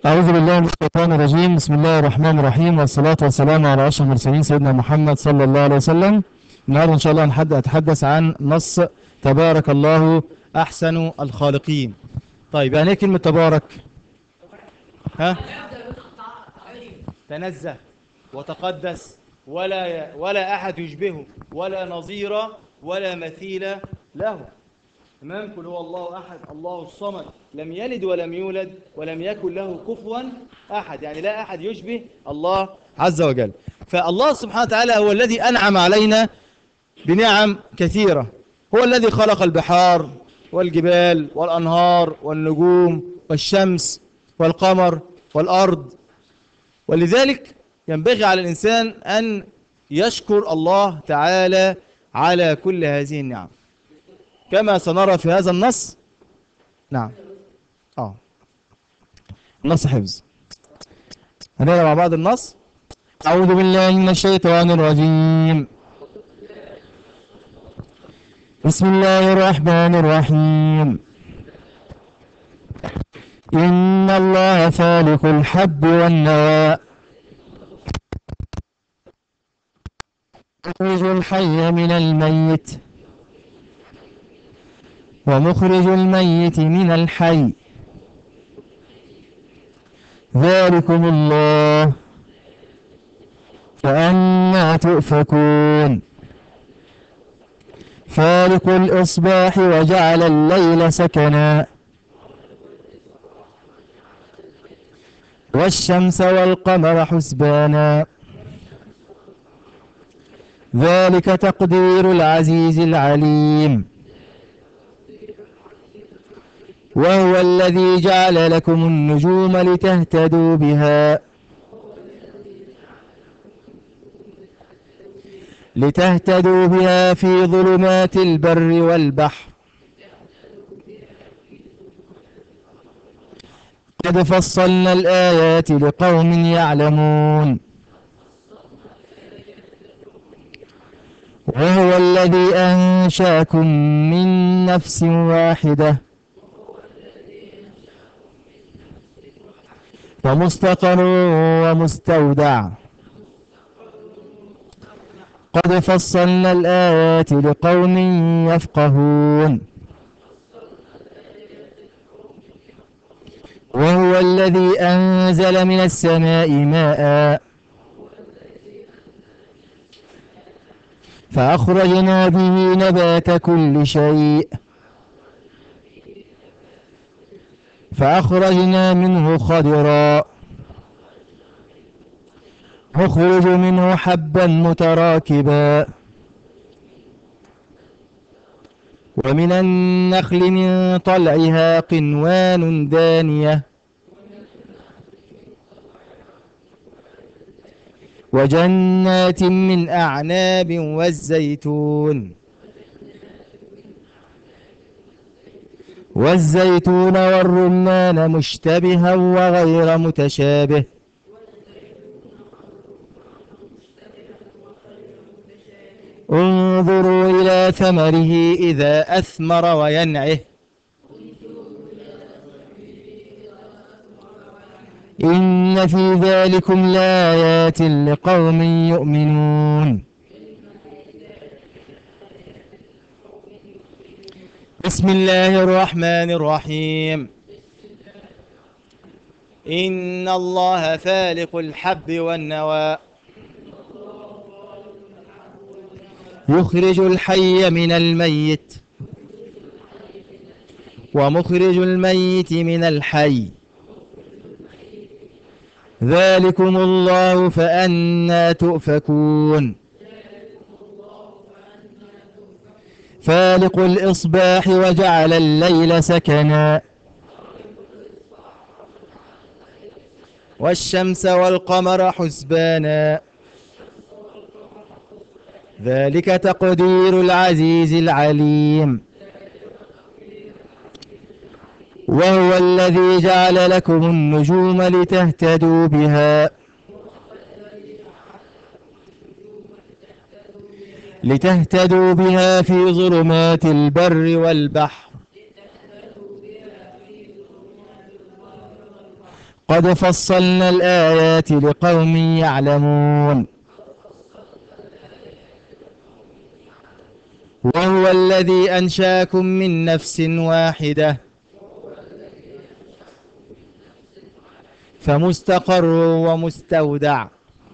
أعوذ بالله من الشيطان الرجيم بسم الله الرحمن الرحيم والصلاة والسلام على أشرف المرسلين سيدنا محمد صلى الله عليه وسلم النهارده إن شاء الله هنحد- أتحدث عن نص تبارك الله أحسن الخالقين طيب يعني إيه كلمة تبارك؟ ها؟ تنزه وتقدس ولا ولا أحد يشبهه ولا نظير ولا مثيل له تمام قل هو الله احد الله الصمد لم يلد ولم يولد ولم يكن له كفوا احد يعني لا احد يشبه الله عز وجل فالله سبحانه وتعالى هو الذي انعم علينا بنعم كثيره هو الذي خلق البحار والجبال والانهار والنجوم والشمس والقمر والارض ولذلك ينبغي على الانسان ان يشكر الله تعالى على كل هذه النعم كما سنرى في هذا النص نعم اه نص حفظ هنقرا مع بعض النص أعوذ بالله من الشيطان الرجيم بسم الله الرحمن الرحيم إن الله فالق الحب والنوى يخرج الحي من الميت ومخرج الميت من الحي ذلكم الله فأنا تؤفكون فالق الإصباح وجعل الليل سكنا والشمس والقمر حسبانا ذلك تقدير العزيز العليم وهو الذي جعل لكم النجوم لتهتدوا بها لتهتدوا بها في ظلمات البر والبحر قد فصلنا الآيات لقوم يعلمون وهو الذي أنشأكم من نفس واحدة ومستقر ومستودع قد فصلنا الآيات لقوم يفقهون وهو الذي أنزل من السماء ماء فأخرجنا به نبات كل شيء فأخرجنا منه خضرا نخرج منه حبا متراكبا ومن النخل من طلعها قنوان دانية وجنات من أعناب والزيتون والزيتون والرمان مشتبها وغير متشابه انظروا إلى ثمره إذا أثمر وينعه إن في ذلكم لآيات لقوم يؤمنون بسم الله الرحمن الرحيم إن الله فالق الحب والنوى يخرج الحي من الميت ومخرج الميت من الحي ذلكم الله فأنا تؤفكون فالق الإصباح وجعل الليل سكنا والشمس والقمر حسبانا ذلك تقدير العزيز العليم وهو الذي جعل لكم النجوم لتهتدوا بها لتهتدوا بها في ظلمات البر والبحر قد فصلنا الآيات لقوم يعلمون وهو الذي أنشاكم من نفس واحدة فمستقر ومستودع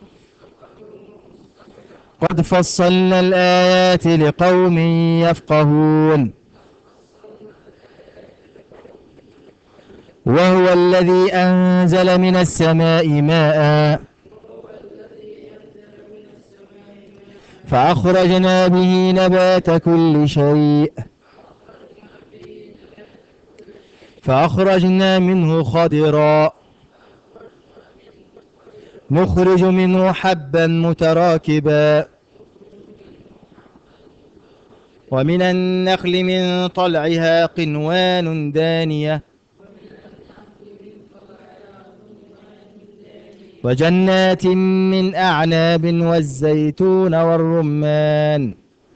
قد فصلنا الآيات لقوم يفقهون وهو الذي أنزل من السماء ماء فأخرجنا به نبات كل شيء فأخرجنا منه خضرا نخرج منه حبا متراكبا ومن النخل من طلعها قنوان دانية وجنات من أعناب والزيتون والرمان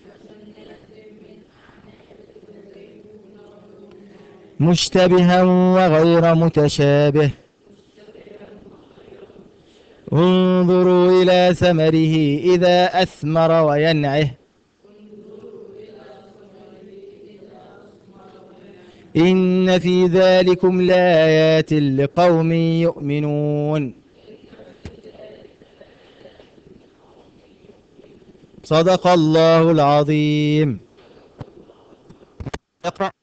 مشتبها وغير متشابه انظروا إلى ثمره إذا أثمر وينعه إن في ذلكم لآيات لقوم يؤمنون صدق الله العظيم اقرأ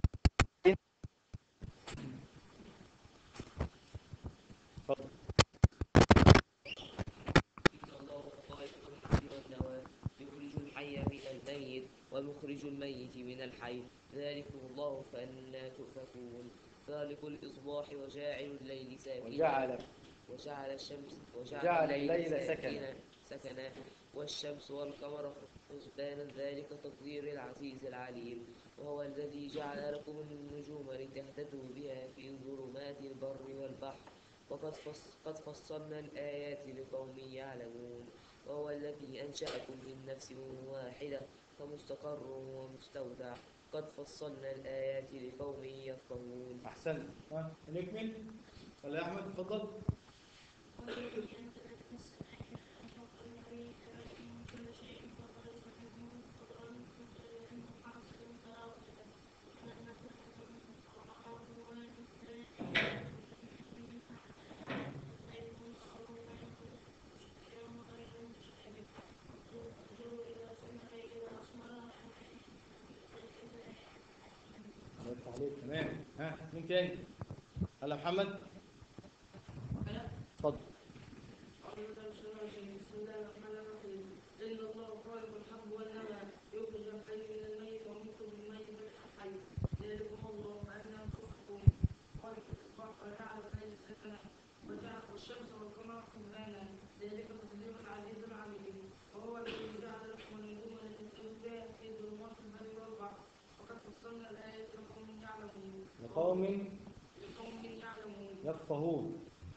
الله خالق الحب والنوى يخرج الحي من الميت ويخرج الميت من الحي ذلكم الله فأنا تؤفكون خالق الإصباح وجاعل الليل ساكنا وجعل وجعل الشمس وجعل جعل الليل سكنا. سكنا والشمس والقمر حسبانا ذلك تقدير العزيز العليم وهو الذي جعل لكم النجوم لتهتدوا بها في ظلمات البر والبحر وقد فص قد فصلنا الآيات لقوم يعلمون وهو الذي أنشأكم من نفس واحدة فمستقر ومستودع قد فصلنا الآيات لقوم يفقهون أحسنت ها نكمل ولا يا أحمد تفضل الله يفتح عليك تمام ها مين تاني هلا محمد اتفضل بسم الله الرحمن الرحيم إن الله خالق الحب والنوى يخرج الحي من الميت ويخرج الميت من الحي ذلكم الله فأنا تؤفكون خالق الإصباح وجعل الليل سكنا وجعل الشمس والقمر حسبانا ذلك تقدير العزيز العليم وهو الذي جعل لكم النجوم التي تسجد في ظلمات البر والبحر وقد فصلنا الآيات لقوم يعلمون لقوم لقوم يعلمون يفقهون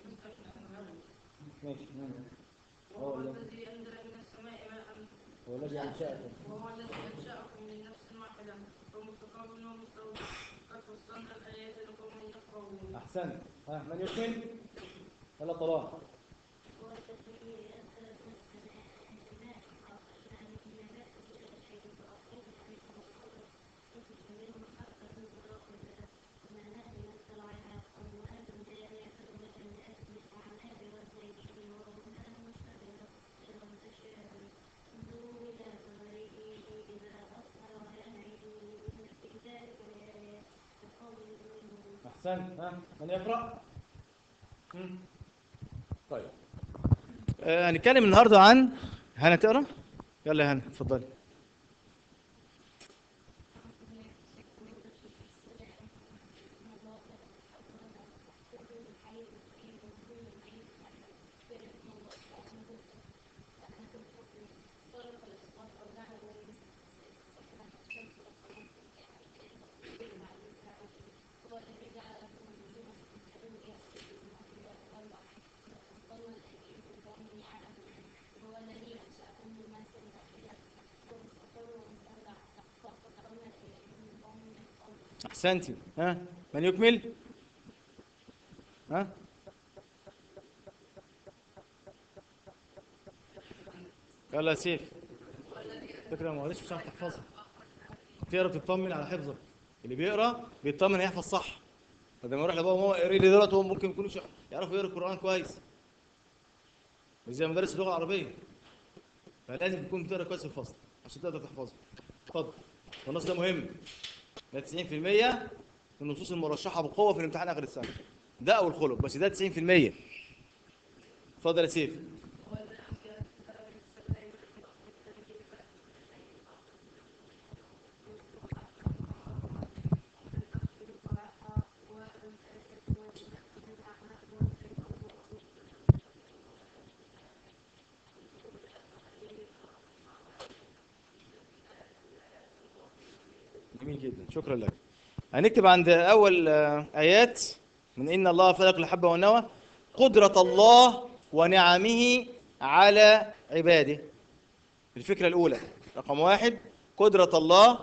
ماشي نعم. وهو هو الذي- الذي أنزل من السماء ماء هو الذي أنشأكم وهو الذي أنشأكم من نفس واحدة فمستقر ومستودع قد فصلنا الآيات لقوم يفقهون أحسنت ها من يكمل يلا طلال أحسنت ها من يقرأ مم. طيب آه، هنتكلم النهارده عن هنا تقرا يلا يا هنا اتفضلي أحسنتي ها من يكمل ها يلا يا سيف فكرة ما قالش مش هتعرف تحفظها تقرا بتطمن على حفظك اللي بيقرا بيطمن هيحفظ صح فلما يروح لبابا وماما اقري لي دلوقتي هم ممكن يكونوا يعرفوا يقروا القران كويس مش زي مدرس اللغه العربيه فلازم تكون بتقرا كويس في الفصل عشان تقدر تحفظه اتفضل والنص ده مهم ده 90% من النصوص المرشحه بقوه في الامتحان اخر السنه ده او الخلق بس ده 90% اتفضل يا سيف جميل جدا شكرا لك هنكتب عند اول آه، ايات من ان الله فلق الحبه والنوى قدره الله ونعمه على عباده الفكره الاولى رقم واحد قدره الله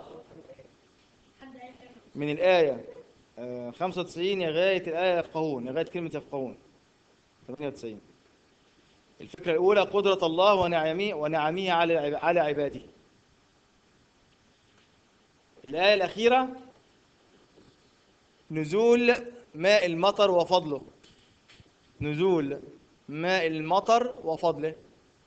من الايه آه، 95 لغايه الايه يفقهون لغايه كلمه يفقهون 98 الفكره الاولى قدره الله ونعمه ونعمه على عب- على عباده الآية الأخيرة نزول ماء المطر وفضله نزول ماء المطر وفضله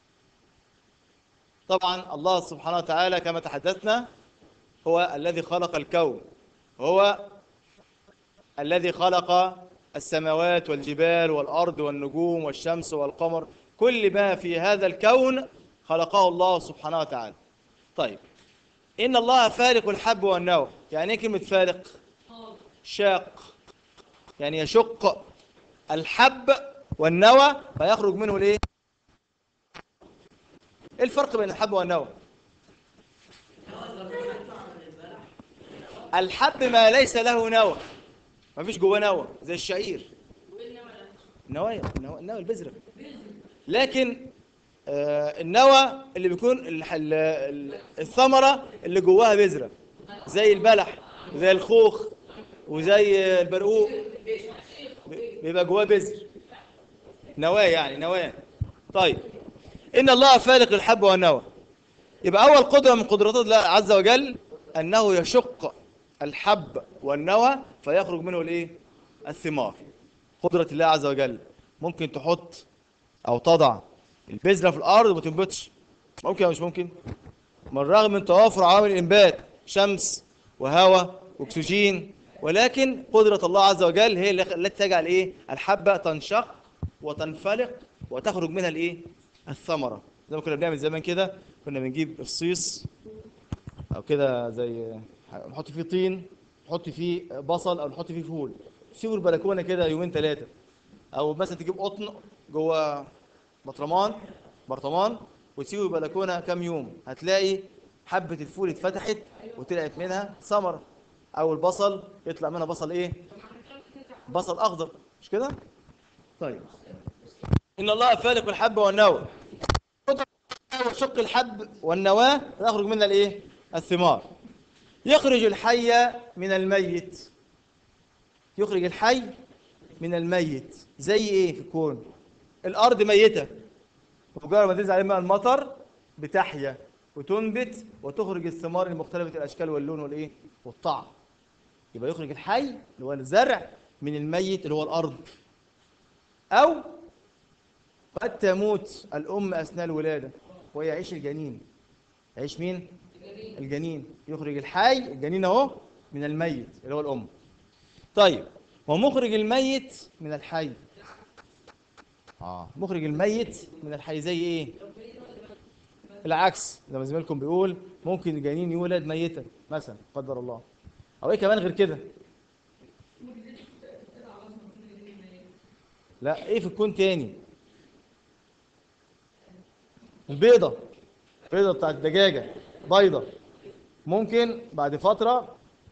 طبعا الله سبحانه وتعالى كما تحدثنا هو الذي خلق الكون هو الذي خلق السماوات والجبال والأرض والنجوم والشمس والقمر كل ما في هذا الكون خلقه الله سبحانه وتعالى طيب إن الله فارق الحب والنوى يعني إيه كلمة فارق شاق يعني يشق الحب والنوى فيخرج منه الايه ايه الفرق بين الحب والنوى الحب ما ليس له نوى ما فيش جواه نوى زي الشعير النوايا النوى النوى البذرة لكن آه، النوى اللي بيكون الح- ال- ال- الثمرة اللي جواها بذرة زي البلح زي الخوخ وزي البرقوق بي- بيبقى جواه بذر نواة يعني نواة طيب إن الله فالق الحب والنوى يبقى أول قدرة من قدرات الله عز وجل أنه يشق الحب والنوى فيخرج منه الإيه؟ الثمار قدرة الله عز وجل ممكن تحط أو تضع البذرة في الأرض وما تنبتش ممكن أو مش ممكن؟ من رغم من توافر عوامل الإنبات شمس وهواء وأكسجين ولكن قدرة الله عز وجل هي اللي- التي تجعل إيه؟ الحبة تنشق وتنفلق وتخرج منها الإيه؟ الثمرة زي ما كنا بنعمل زمان كده كنا بنجيب الصيص أو كده زي نحط فيه طين نحط فيه بصل أو نحط فيه فول تسيبه البلكونة كده يومين ثلاثة أو مثلا تجيب قطن جوه برطمان برطمان وتسيبه البلكونه كام يوم هتلاقي حبه الفول اتفتحت وطلعت منها ثمره او البصل يطلع منها بصل ايه بصل اخضر مش كده طيب ان الله فالق الحب والنوى وشق الحب والنواه يخرج منها الايه الثمار يخرج الحي من الميت يخرج الحي من الميت زي ايه في الكون الارض ميته مجرد ما تنزل عليها ماء المطر بتحيا وتنبت وتخرج الثمار المختلفة الأشكال واللون والإيه والطعم يبقى يخرج الحي اللي هو الزرع من الميت اللي هو الأرض أو قد تموت الأم أثناء الولادة ويعيش الجنين يعيش مين؟ الجنين يخرج الحي الجنين أهو من الميت اللي هو الأم طيب ومخرج الميت من الحي اه مخرج الميت من الحي زي ايه العكس زي ما زميلكم بيقول ممكن الجنين يولد ميتا مثلا قدر الله او ايه كمان غير كده لا ايه في الكون تاني البيضة البيضة بتاعت الدجاجة بيضة ممكن بعد فترة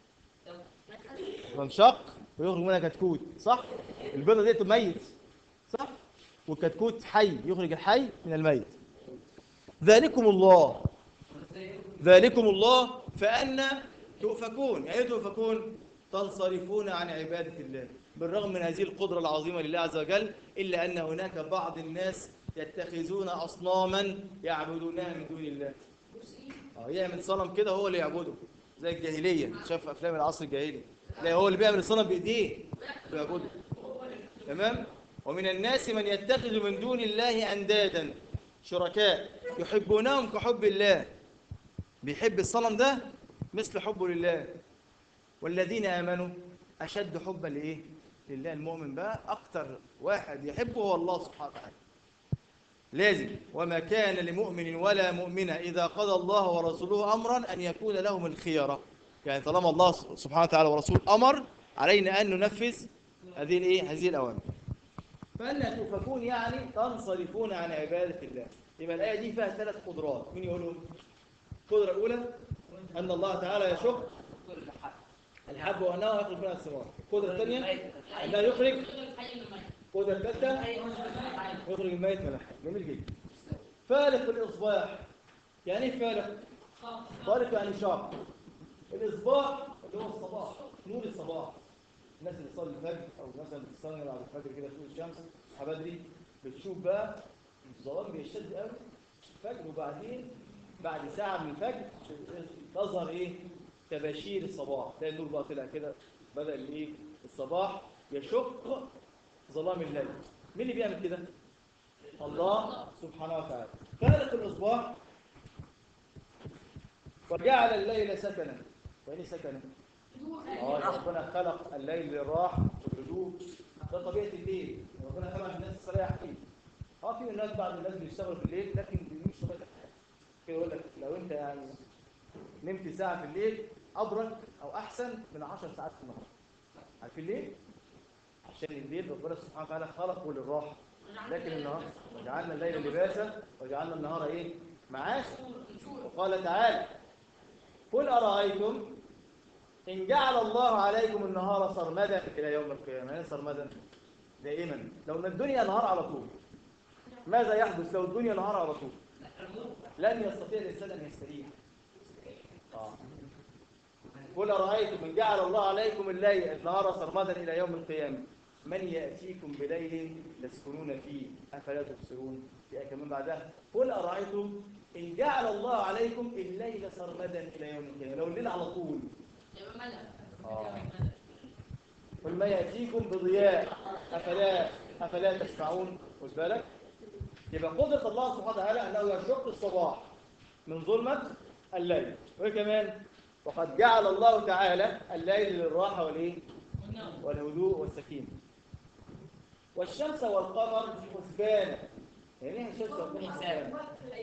تنشق ويخرج منها كتكوت صح البيضة دي ميت صح والكتكوت حي يخرج الحي من الميت ذلكم الله ذلكم الله فأنا تؤفكون يعني إيه تؤفكون تنصرفون عن عبادة الله بالرغم من هذه القدرة العظيمة لله عز وجل إلا أن هناك بعض الناس يتخذون أصناما يعبدونها من دون الله اه يعمل صنم كده هو اللي يعبده زي الجاهلية شاف أفلام العصر الجاهلي لا هو اللي بيعمل الصنم بإيديه ويعبده تمام ومن الناس من يتخذ من دون الله أندادا شركاء يحبونهم كحب الله بيحب الصنم ده مثل حبه لله والذين آمنوا أشد حبا لإيه؟ لله المؤمن بقى أكتر واحد يحبه هو الله سبحانه وتعالى لازم وما كان لمؤمن ولا مؤمنة إذا قضى الله ورسوله أمرا أن يكون لهم الخيرة يعني طالما الله سبحانه وتعالى ورسوله أمر علينا أن ننفذ هذه الإيه؟ هذه الأوامر فأن تؤفكون يعني تنصرفون عن عبادة الله يبقى الآية دي فيها ثلاث قدرات مين يقولهم؟ القدرة الأولى أن الله تعالى يشق الحب وأنه يخرج منها الثمار القدرة الثانية أنه يخرج القدرة الثالثة يخرج الميت من الحي جميل جدا فالق الإصباح يعني إيه فالق؟ فالق يعني شاق الإصباح اللي هو الصباح نور الصباح الناس اللي تصلي الفجر أو مثلا بتصلي بعد الفجر كده طول الشمس تصحى بدري بتشوف بقى الظلام بيشتد قوي الفجر وبعدين بعد ساعة من الفجر تظهر ايه تباشير الصباح تلاقي النور بقى طلع كده بدأ الايه الصباح يشق ظلام الليل مين اللي بيعمل كده الله سبحانه وتعالى فالق الإصباح وجعل الليل سكنا يعني إيه سكنا اه ربنا خلق الليل للراحة والهدوء ده طبيعة الليل ربنا خلق الناس تستريح فيه اه في الناس بعض الناس بيشتغلوا في الليل لكن دي مش طبيعة الحياة كده يقول لك لو انت يعني نمت ساعة في الليل أبرك أو أحسن من 10 ساعات في النهار عارفين ليه؟ عشان الليل ربنا سبحانه وتعالى خلقه للراحة لكن النهار وجعلنا الليل لباسا وجعلنا النهار ايه؟ معاشا وقال تعالى قل أرأيتم إن جعل الله عليكم النهار سرمدا إلى يوم القيامة يعني سرمدا دائما لو ان الدنيا نهار على طول ماذا يحدث لو الدنيا نهار على طول لن يستطيع الإنسان أن يستريح آه. قل أرأيتم إن جعل الله عليكم الليل النهار سرمدا إلى يوم القيامة من يأتيكم بليل تسكنون فيه أفلا تبصرون في آية كمان بعدها قل أرأيتم إن جعل الله عليكم الليل سرمدا إلى يوم القيامة لو الليل على طول آه. قل ما يأتيكم بضياء أفلا أفلا تسمعون خد بالك يبقى قدرة الله سبحانه وتعالى أنه يشق الصباح من ظلمة الليل وكمان وقد جعل الله تعالى الليل للراحة والإيه؟ والهدوء والسكينة والشمس والقمر حسبانا يعني ايه الشمس والقمر حسبانا؟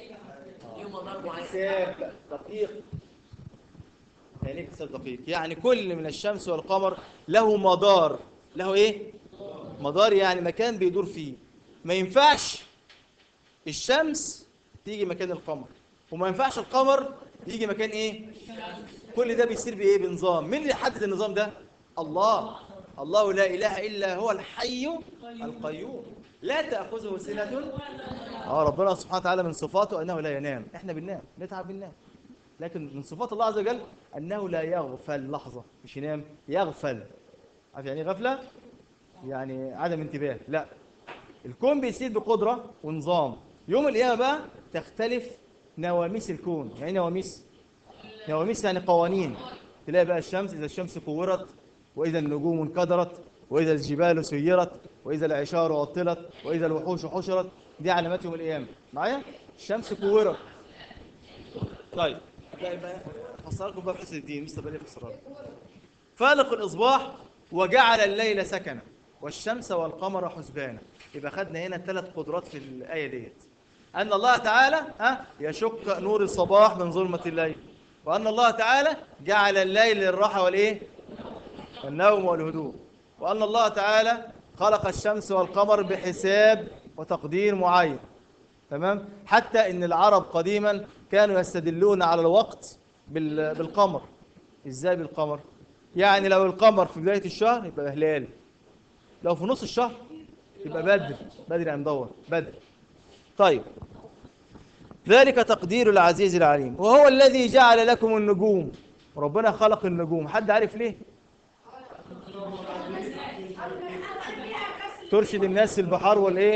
حساب دقيق يعني ايه حساب دقيق؟ يعني كل من الشمس والقمر له مدار له ايه؟ مدار يعني مكان بيدور فيه ما ينفعش الشمس تيجي مكان القمر وما ينفعش القمر يجي مكان ايه كل ده بيصير بايه بنظام مين اللي حدد النظام ده الله الله لا اله الا هو الحي القيوم لا تاخذه سنه اه ربنا سبحانه وتعالى من صفاته انه لا ينام احنا بننام نتعب بننام لكن من صفات الله عز وجل انه لا يغفل لحظه مش ينام يغفل عارف يعني ايه غفله يعني عدم انتباه لا الكون بيسير بقدره ونظام يوم القيامه بقى تختلف نواميس الكون يعني إيه نواميس نواميس يعني قوانين تلاقي بقى الشمس إذا الشمس كورت وإذا النجوم انكدرت وإذا الجبال سيرت وإذا العشار عطلت وإذا الوحوش حشرت دي علامات يوم القيامة معايا الشمس كورت طيب بقى بقى فسر لكم بقى في حسن الدين مستر بقى فسر لكم فالق الإصباح وجعل الليل سكنا والشمس والقمر حسبانا يبقى خدنا هنا ثلاث قدرات في الآية ديت أن الله تعالى ها يشق نور الصباح من ظلمة الليل وأن الله تعالى جعل الليل للراحة والإيه والنوم والهدوء وأن الله تعالى خلق الشمس والقمر بحساب وتقدير معين تمام حتى إن العرب قديما كانوا يستدلون على الوقت بال- بالقمر إزاي بالقمر يعني لو القمر في بداية الشهر يبقى هلال لو في نص الشهر يبقى بدر بدر يعني مدور بدر طيب ذلك تقدير العزيز العليم وهو الذي جعل لكم النجوم ربنا خلق النجوم حد عارف ليه ترشد الناس في البحار والايه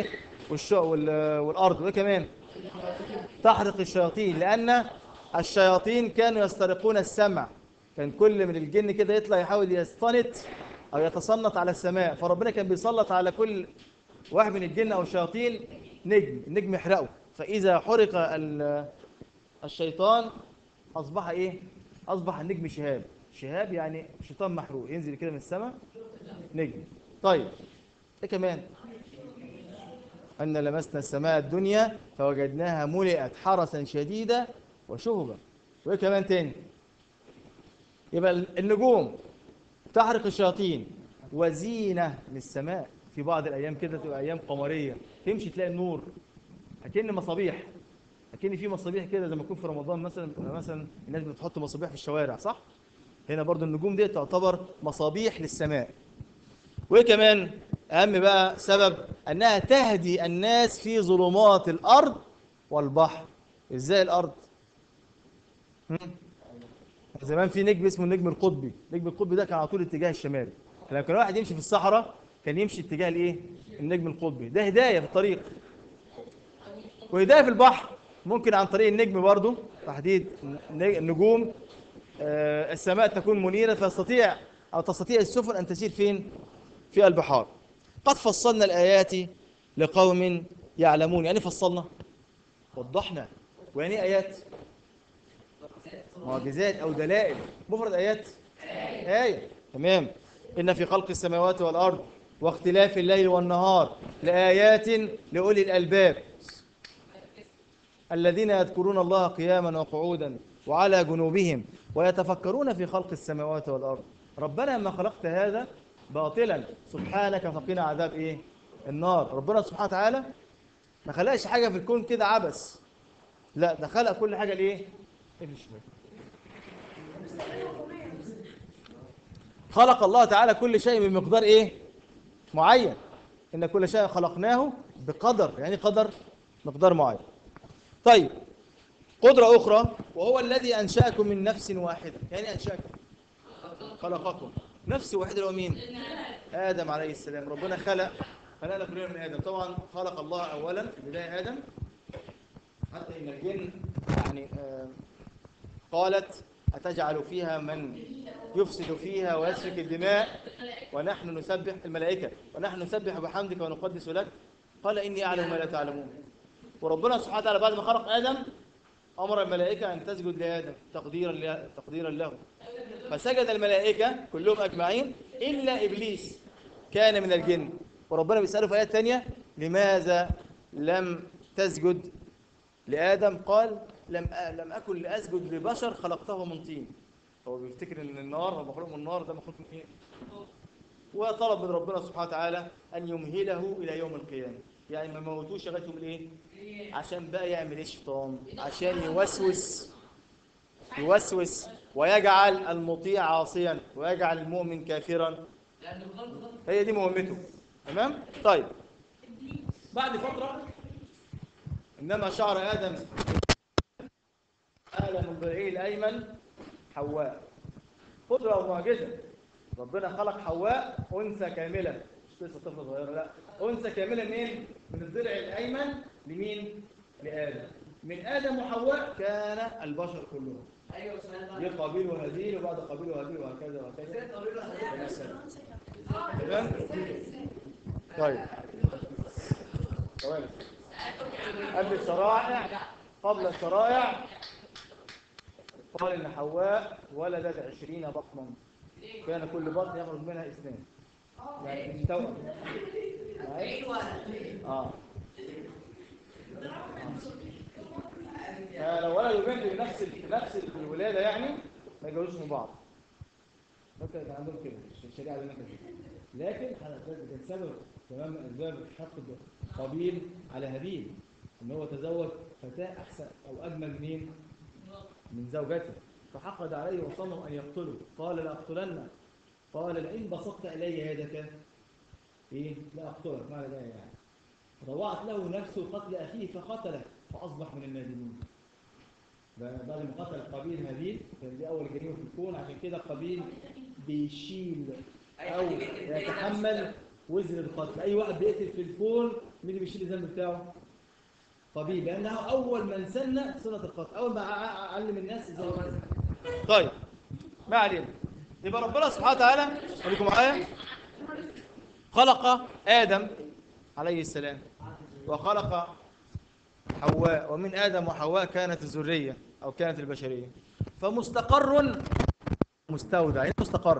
والش... وال... والارض وايه كمان تحرق الشياطين لان الشياطين كانوا يسترقون السمع كان كل من الجن كده يطلع يحاول يستنط او يتسلط على السماء فربنا كان بيسلط على كل واحد من الجن او الشياطين نجم النجم يحرقه فاذا حرق ال- الشيطان اصبح ايه اصبح النجم شهاب شهاب يعني شيطان محروق ينزل كده من السماء نجم طيب ايه كمان أن لمسنا السماء الدنيا فوجدناها ملئت حرسا شديدا وشهبا وإيه كمان تاني يبقى النجوم تحرق الشياطين وزينة للسماء في بعض الأيام كده تبقى أيام قمرية تمشي تلاقي النور أكن مصابيح أكن في مصابيح كده زي ما يكون في رمضان مثلا مثلا الناس بتحط مصابيح في الشوارع صح؟ هنا برضو النجوم دي تعتبر مصابيح للسماء وايه كمان اهم بقى سبب انها تهدي الناس في ظلمات الارض والبحر ازاي الارض هم؟ زمان في نجم اسمه النجم القطبي النجم القطبي ده كان على طول اتجاه الشمال لما كان واحد يمشي في الصحراء كان يمشي اتجاه الايه النجم القطبي ده هدايه في الطريق وهدايه في البحر ممكن عن طريق النجم برضو تحديد النجوم آه، السماء تكون منيرة فيستطيع أو تستطيع السفن أن تسير فين؟ في البحار قد فصلنا الآيات لقوم يعلمون يعني فصلنا وضحنا ويعني إيه آيات معجزات أو دلائل مفرد آيات آية تمام إن في خلق السماوات والأرض واختلاف الليل والنهار لآيات لأولي الألباب الذين يذكرون الله قياما وقعودا وعلى جنوبهم ويتفكرون في خلق السماوات والأرض ربنا ما خلقت هذا باطلا سبحانك فقنا عذاب ايه النار ربنا سبحانه وتعالى ما خلقش حاجة في الكون كده عبث لا ده خلق كل حاجة لإيه إيه مش فاهم. خلق الله تعالى كل شيء بمقدار ايه معين ان كل شيء خلقناه بقدر يعني قدر مقدار معين طيب قدرة أخرى وهو الذي أنشأكم من نفس واحدة يعني أنشأكم خلقكم نفس واحدة اللي هو مين آدم عليه السلام ربنا خلق خلقنا كلنا من آدم طبعا خلق الله أولا في البداية آدم حتى إن الجن يعني آه، قالت أتجعل فيها من يفسد فيها ويسفك الدماء ونحن نسبح الملائكة ونحن نسبح بحمدك ونقدس لك قال إني أعلم ما لا تعلمون وربنا سبحانه وتعالى بعد ما خلق آدم أمر الملائكة أن تسجد لآدم تقديرا له تقديرا له فسجد الملائكة كلهم أجمعين إلا إبليس كان من الجن وربنا بيسأله في آيات تانية لماذا لم تسجد لآدم قال لم لم أكن لأسجد لبشر خلقته من طين هو بيفتكر ان النار هو مخلوق من النار ده مخلوق من ايه وطلب من ربنا سبحانه وتعالى ان يمهله الى يوم القيامه يعني ما موتوش لغايه يوم الايه عشان بقى يعمل ايه الشيطان عشان يوسوس يوسوس ويجعل المطيع عاصيا ويجعل المؤمن كافرا هي دي مهمته تمام طيب بعد فتره انما شعر ادم آل من ضلعه الايمن حواء قدرة ومعجزة ربنا خلق حواء أنثى كاملة مش لسه طفلة صغيرة لا أنثى كاملة منين؟ من الضلع الأيمن لمين؟ لآدم من آدم وحواء كان البشر كلهم جه قابيل وهابيل وبعد قابيل وهابيل وهكذا وهكذا إلى السلام. تمام؟ طيب ثواني قبل الشرائع قبل الشرائع قال إن حواء ولدت عشرين بطنا كان كل بطن يخرج منها اثنان يعني توأم اه آه، لو ولد وبنت بنفس ال- نفس الولاده يعني ما يتجوزوش من بعض ممكن يبقى عندهم كده مش الشريعه عندنا كده لكن انا ده كان سبب تمام من اسباب حق قابيل على هابيل ان هو تزوج فتاه احسن او اجمل منين من زوجته فحقد عليه وصمم أن يقتله قال لأقتلن قال لئن بسطت إلي يدك إيه لا أقتلك معنى ده يعني روعت له نفسه قتل أخيه فقتله فأصبح من النادمين بعد ما قتل قابيل هابيل كان دي أول جريمة في الكون عشان كده قابيل بيشيل أو يتحمل وزر القتل اي واحد بيقتل في الكون مين اللي بيشيل الذنب بتاعه قبيل لانه اول من سن سنه القتل اول ما ع- ع- علم الناس ازاي يقتل. طيب ما علينا يبقى ربنا سبحانه وتعالى خليكم معايا خلق ادم عليه السلام وخلق حواء ومن ادم وحواء كانت الذريه او كانت البشريه فمستقر مستودع يعني مستقر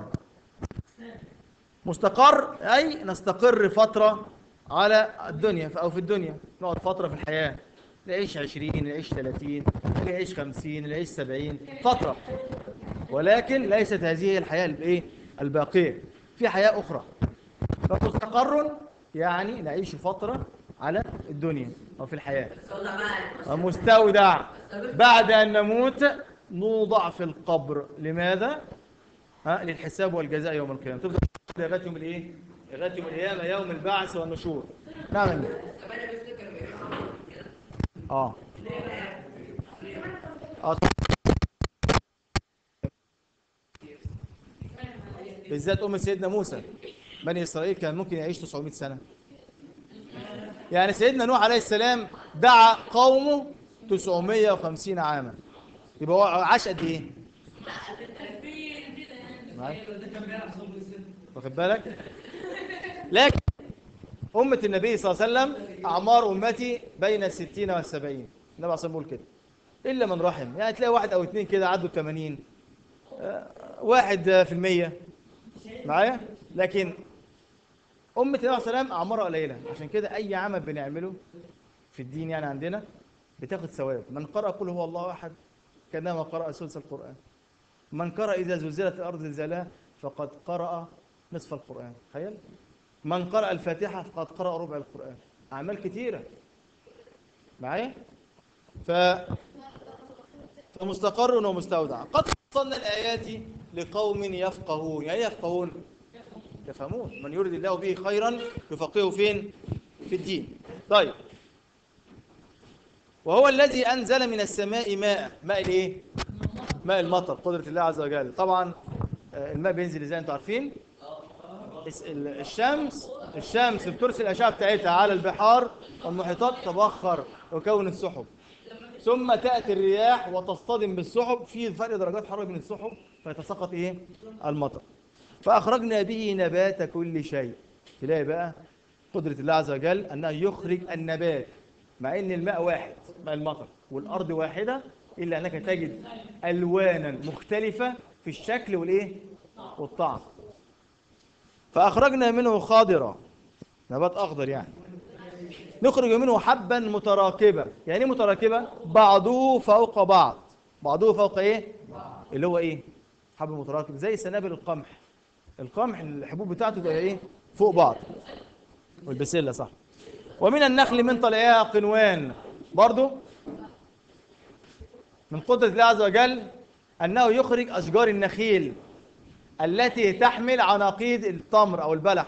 مستقر أي نستقر فترة على الدنيا أو في الدنيا نقعد فترة في الحياة نعيش عشرين نعيش ثلاثين نعيش خمسين نعيش سبعين فترة ولكن ليست هذه هي الحياة الإيه؟ الباقية في حياة أخرى فمستقر يعني نعيش فترة على الدنيا أو في الحياة ومستودع بعد أن نموت نوضع في القبر لماذا؟ ها للحساب والجزاء يوم القيامة تفضل لغاية يوم الايه؟ لغاية يوم القيامة يوم البعث والنشور نعم يا أمير. اه اه بالذات أم سيدنا موسى بني إسرائيل كان ممكن يعيش 900 سنة يعني سيدنا نوح عليه السلام دعا قومه 950 عاما يبقى هو عاش قد ايه؟ معايا؟ واخد بالك؟ لكن أمة النبي صلى الله عليه وسلم أعمار أمتي بين الستين والسبعين النبي عليه الصلاة والسلام بيقول كده إلا من رحم يعني تلاقي واحد أو اتنين كده عدوا الثمانين واحد في المية معايا؟ لكن أمة النبي صلى الله عليه وسلم أعمارها قليلة عشان كده أي عمل بنعمله في الدين يعني عندنا بتاخد ثواب من قرأ قل هو الله أحد كانما قرأ ثلث القرآن من قرأ إذا زلزلت الأرض زلزالها فقد قرأ نصف القرآن تخيل من قرأ الفاتحة فقد قرأ ربع القرآن أعمال كثيرة معايا ف فمستقر ومستودع قد وصلنا الآيات لقوم يفقهون يعني إيه يفقهون يفهمون من يريد الله به خيرا يفقهه فين في الدين طيب وهو الذي أنزل من السماء ماء ماء الايه ماء المطر قدرة الله عز وجل طبعا آه، الماء بينزل ازاي انتوا عارفين الس- ال- الشمس الشمس بترسل الأشعة بتاعتها على البحار والمحيطات تبخر وكون السحب ثم تأتي الرياح وتصطدم بالسحب في فرق درجات حرارة بين السحب فيتساقط ايه المطر فأخرجنا به نبات كل شيء تلاقي بقى قدرة الله عز وجل أنه يخرج النبات مع أن الماء واحد ماء المطر والأرض واحدة إلا أنك تجد ألوانا مختلفة في الشكل والإيه والطعم فأخرجنا منه خاضرة نبات أخضر يعني نخرج منه حبا متراكبة يعني إيه متراكبة بعضه فوق بعض بعضه فوق إيه اللي هو إيه حب متراكب زي سنابل القمح القمح الحبوب بتاعته تبقى إيه فوق بعض والبسلة صح ومن النخل من طلعها قنوان برضو من قدرة الله عز وجل أنه يخرج أشجار النخيل التي تحمل عناقيد التمر أو البلح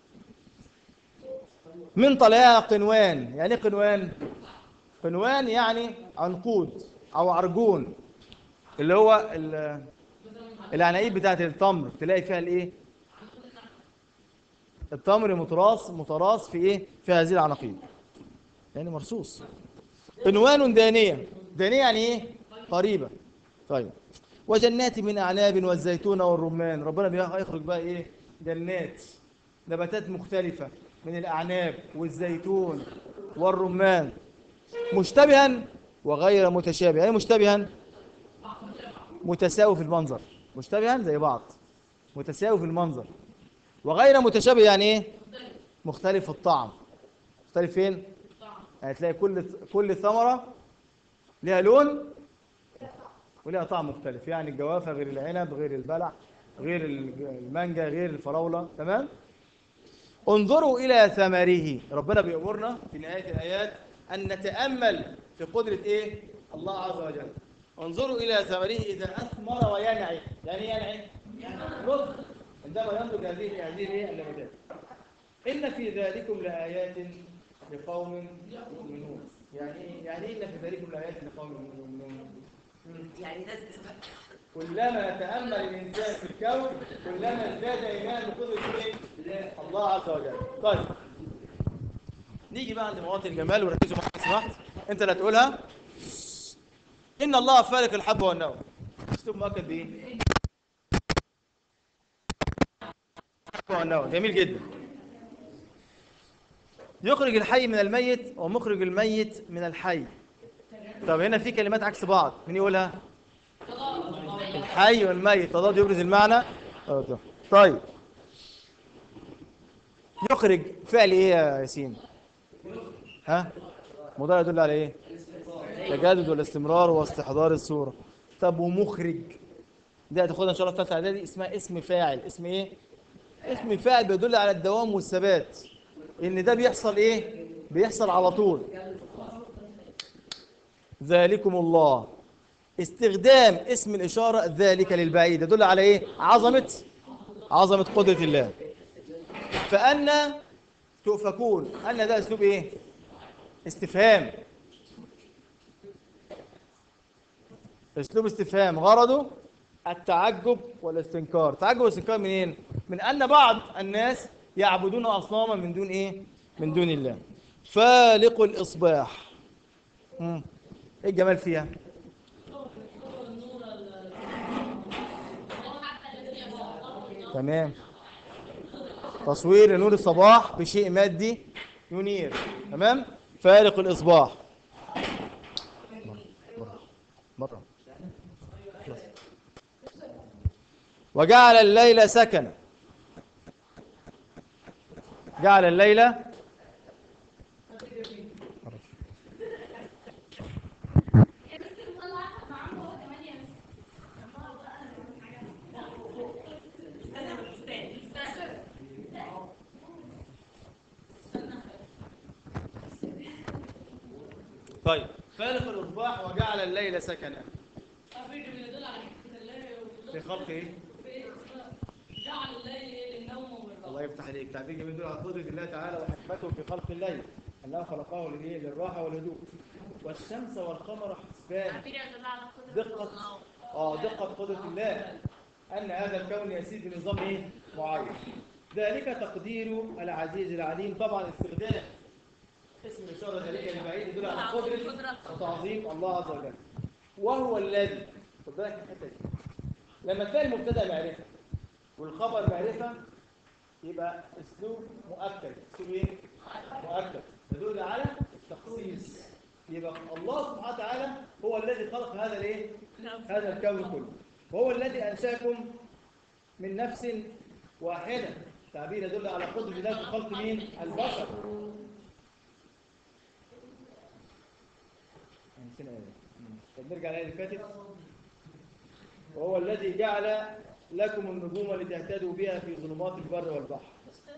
من طلعها قنوان يعني إيه قنوان قنوان يعني عنقود أو عرجون اللي هو ال- العناقيد بتاعت التمر تلاقي فيها الايه التمر متراص متراص في ايه في هذه العناقيد يعني مرصوص قنوان دانية دانية يعني ايه قريبة طيب وجنات من أعناب والزيتون والرمان ربنا بيخرج بقى ايه جنات نباتات مختلفة من الأعناب والزيتون والرمان مشتبها وغير متشابه يعني مشتبها متساوي في المنظر مشتبها زي بعض متساوي في المنظر وغير متشابه يعني ايه مختلف في الطعم مختلف فين يعني تلاقي كل كل ثمره لها لون ولها طعم مختلف يعني الجوافه غير العنب غير البلح غير المانجا غير الفراوله تمام انظروا الى ثمره ربنا بيامرنا في نهايه الايات ان نتامل في قدره ايه الله عز وجل انظروا الى ثمره اذا اثمر وينعي يعني ايه ينعي نضج عندما ينضج هذه هذه الايه النباتات ان في ذلكم لايات لقوم يؤمنون يعني إيه؟ يعني إيه ان في ذلكم لايات لقوم يؤمنون يعني ده كلما تأمل الإنسان في الكون كلما ازداد إيمان بقدرة إيه؟ الله عز وجل طيب نيجي بقى عند مواطن الجمال وركزوا معايا لو سمحت أنت اللي هتقولها إن الله فالق الحب والنوى أسلوب مؤكد بإيه؟ الحب والنوى جميل جدا يخرج الحي من الميت ومخرج الميت من الحي طب هنا في كلمات عكس بعض مين يقولها؟ الحي والميت تضاد يبرز المعنى طيب يخرج فعل ايه يا ياسين ها مضارع يدل على ايه تجدد والاستمرار واستحضار الصوره طب ومخرج دي هتاخدها ان شاء الله في ثالثه اعدادي اسمها اسم فاعل اسم ايه اسم فاعل بيدل على الدوام والثبات ان ده بيحصل ايه بيحصل على طول ذلكم الله استخدام اسم الإشارة ذلك للبعيد يدل على إيه؟ عظمة عظمة قدرة الله فأن تؤفكون أن ده أسلوب إيه؟ استفهام أسلوب استفهام غرضه التعجب والاستنكار تعجب والاستنكار منين؟ من أن بعض الناس يعبدون أصناما من دون إيه؟ من دون الله فالق الإصباح مم. إيه الجمال فيها؟ تمام تصوير نور الصباح بشيء مادي ينير تمام فارق الإصباح مرة وجعل الليل سكنا جعل الليل طيب فارق الإصباح وجعل الليل سكنا في خلق ايه؟ جعل الليل للنوم والراحة الله يفتح عليك تعبير جميل دول على قدرة الله تعالى وحكمته في خلق الليل الله خلقه للايه؟ للراحة والهدوء والشمس والقمر حسبان دقة اه دقة قدرة الله أن هذا الكون يسير بنظام ايه؟ معين ذلك تقدير العزيز العليم طبعا استخدام اسم الإشارة ذلك لبعيد يدل على قدرة وتعظيم الله عز وجل وهو الذي خد بالك من الحتة دي لما تلاقي المبتدأ معرفة والخبر معرفة يبقى اسلوب مؤكد اسلوب ايه مؤكد يدل على التخصيص يبقى الله سبحانه وتعالى هو الذي خلق هذا الايه هذا الكون كله وهو الذي انشاكم من نفس واحده تعبير يدل على قدره الله في خلق مين البشر نسينا إيه؟ طب نرجع للآية اللي فاتت وهو الذي جعل لكم النجوم لتهتدوا بها في ظلمات البر والبحر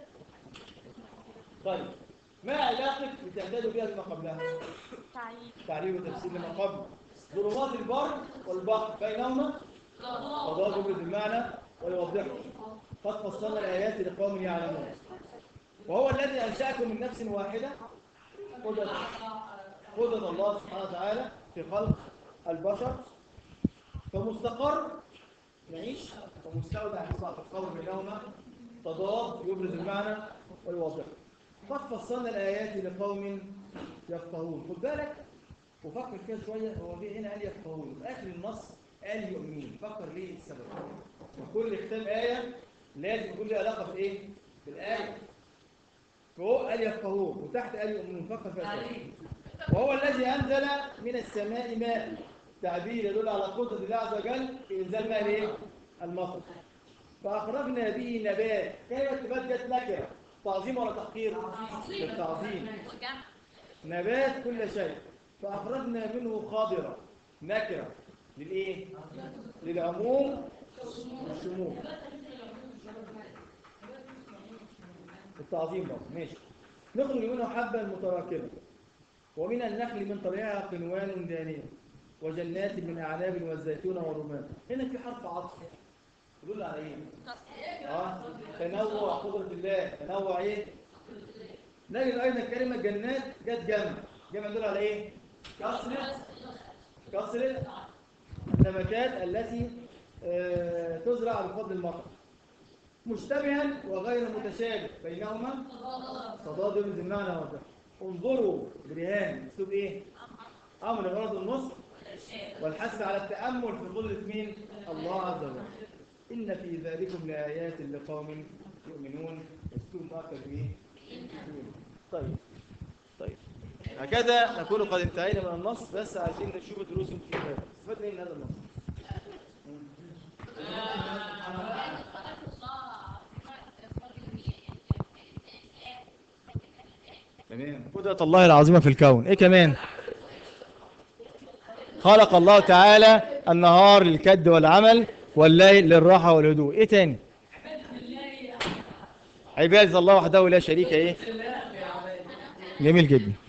طيب ما علاقة لتهتدوا بها بما قبلها تعريف وتفسير لما قبل ظلمات البر والبحر بينهما قضاء جملة المعنى ويوضحه قد فصلنا الآيات لقوم يعلمون وهو الذي أنشأكم من نفس واحدة قدرة قدرة الله سبحانه وتعالى في خلق البشر فمستقر نعيش ومستودع حصاد القول بينهما تضاد يبرز المعنى ويوضحه قد فصلنا الآيات لقوم يفقهون خد بالك وفكر كده شوية هو ليه هنا قال يفقهون في آخر النص قال يؤمنون فكر ليه السبب وكل كتاب آية لازم يكون ليه علاقة بإيه؟ بالآية فوق قال يفقهون وتحت قال يؤمنون فكر في السبب وهو الذي أنزل من السماء ماء تعبير يدل على قدرة الله عز وجل في إنزال ماء الايه؟ المطر فأخرجنا به نبات كلمة نبات جت نكرة تعظيم ولا تحقير؟ للتعظيم نبات كل شيء فأخرجنا منه خضرة نكرة للإيه؟ للعموم والشمول التعظيم برضه ماشي نخرج منه حبا متراكبة ومن النخل من طلعها قنوان دانية وجنات من أعناب والزيتون والرمان هنا في حرف عطف يدل على ايه؟ اه تنوع قدرة الله تنوع ايه؟ نجد ايضا كلمة جنات جت جنة جمع يدل على ايه؟ كسرة كسرة النباتات التي آه، تزرع بفضل المطر مشتبها وغير متشابه بينهما تضاد بمعنى واضح انظروا برهان مكتوب ايه امر غرض النص والحث على التامل في قدره مين الله عز وجل ان في ذلكم لايات لقوم يؤمنون اسلوب اخر ايه طيب طيب هكذا نكون قد انتهينا من النص بس عايزين نشوف دروس في الكتاب استفدنا ايه من هذا النص تمام قدرة الله العظيمة في الكون ايه كمان خلق الله تعالى النهار للكد والعمل والليل للراحة والهدوء ايه تاني عبادة الله وحده لا شريك ايه جميل جدا